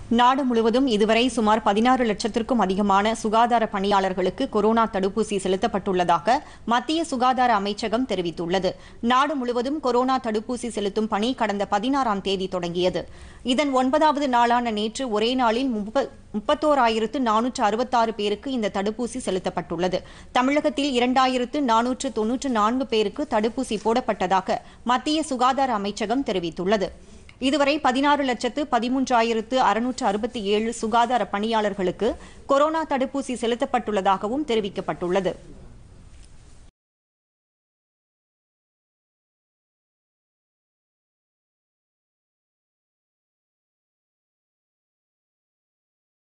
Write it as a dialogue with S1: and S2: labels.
S1: நாடு முழுவதும் இதுவரை சுமார் பதினாறு லட்சத்திற்கும் அதிகமான சுகாதார பணியாளர்களுக்கு கொரோனா தடுப்பூசி செலுத்தப்பட்டுள்ளதாக மத்திய சுகாதார அமைச்சகம் தெரிவித்துள்ளது நாடு முழுவதும் கொரோனா தடுப்பூசி செலுத்தும் பணி கடந்த பதினாறாம் தேதி தொடங்கியது இதன் ஒன்பதாவது நாளான நேற்று ஒரே நாளில் முப்ப- முப்பத்தோராயிரத்து நானூற்று அறுபத்தாறு பேருக்கு இந்த தடுப்பூசி செலுத்தப்பட்டுள்ளது தமிழகத்தில் இரண்டாயிரத்து நானூற்று தொன்னூற்று நான்கு பேருக்கு தடுப்பூசி போடப்பட்டதாக மத்திய சுகாதார அமைச்சகம் தெரிவித்துள்ளது இதுவரை பதினாறு லட்சத்து பதிமூன்றாயிரத்து அறுநூற்று அறுபத்தி ஏழு சுகாதார பணியாளர்களுக்கு கொரோனா தடுப்பூசி செலுத்தப்பட்டுள்ளதாகவும் தெரிவிக்கப்பட்டுள்ளது